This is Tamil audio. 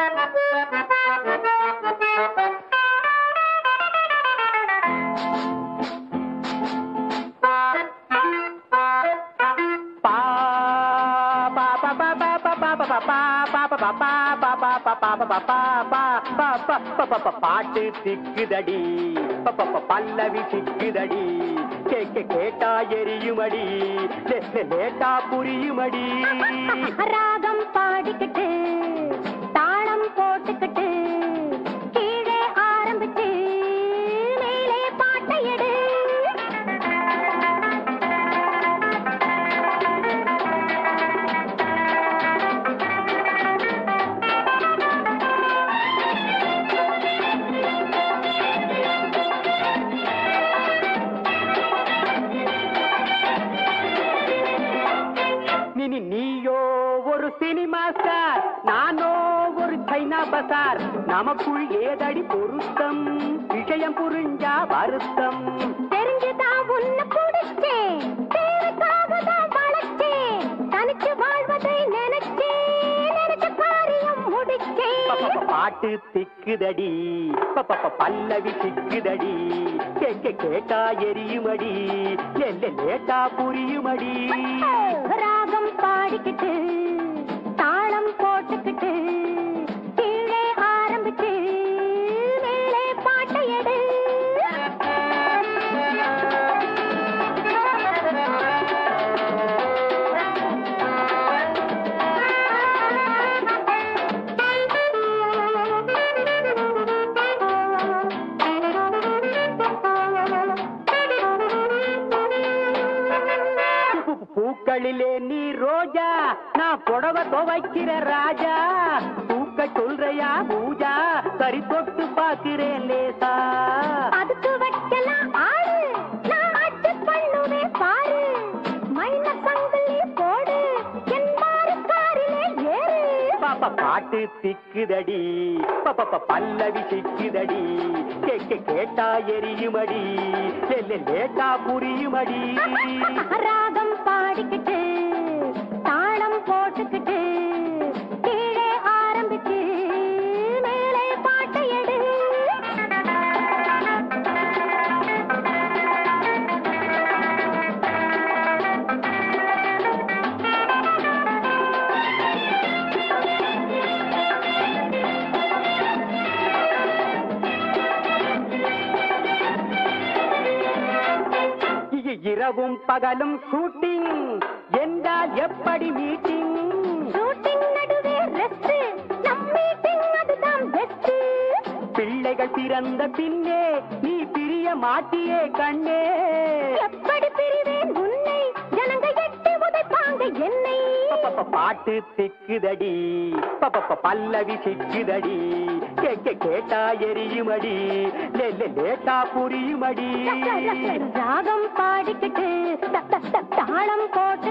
பாட்டு திக்குதடி ப- ப- ப- பல்லவி திக்குதடி கேட்க கேட்டா எரியுமடி லே- லே- லேட்டா புரியுமடி ராகம் பாடிக்கிட்டு தாளம் போட்டுக்கிட்டு கீழே ஆரம்பிச்சு மேலே பாட்டை எடு நீ நீ- நீயோ ஒரு சினிமா ஸ்டார் நானோ ஒரு சைனா பசார் நமக்குள் ஏதடி பொருத்தம் விஷயம் புரிஞ்சா வருத்தம் தெரிஞ்சுதான் உன்னை பிடிச்சேன் தேவைக்காக தான் வளர்த்தேன் தனிச்சு வாழ்வதை நினைச்சேன் நினைச்ச காரியம் ப- முடிச்சேன் ப- ப- பாட்டு திக்குதடி ப- ப- ப- பல்லவி திக்குதடி கேட்க கேட்டா எரியுமடி லே- லே- லேட்டா புரியுமடி ராகம் பாடிக்கிட்டு தாளம் போட்டுக்கிட்டு கீழே ஆரம்பிச்சு மேலே பாட்டை எடு பூ- பூக்களிலே நீ ரோஜா நான் புடவ துவைக்கிற ராஜா பூக்க சொல்றையா பூஜா சரி தொட்டு பாக்குறேன் லேசா அதுக்கு வைக்கலாம் ஆளு நான் அட்ஜஸ்ட் பண்ணுவேன் பாரு மைன சங்கிலி போடு என் மாறு காரிலே ஏறு பாப்பா பாட்டு திக்குதடி பாப்பா ப- பல்லவி திக்குதடி கேட்க கேட்டா எரியுமடி லே- லே- லேட்டா புரியுமடி ராகம் பாடிக்கிட்டு தாளம் போட்டுக்கிட்டு கீழே ஆரம்பிச்சு மேலே பாட்டை எடு இ- இரவும் பகலும் ஷூட்டிங் என்றால் எப்படி மீட்டிங் ஷூட்டிங் நடுவே ரெஸ்ட் நம் மீட்டிங் அதுதான் பெஸ்ட் பிள்ளைகள் பிறந்த பின்னே நீ பிரிய மாட்டியே கண்ணே எப்படி பிரிவேன் உன்னை ஜனங்க எட்டி உதைப்பாங்க என்னை ப- ப- பாட்டு திக்குதடி ப- ப- ப- பல்லவி சிக்குதடி கேட்க கேட்டா எரியுமடி லே- லே- லேட்டா புரியுமடி ராகம் பாடிக்கிட்டு த- த- த- தாளம் போட்டு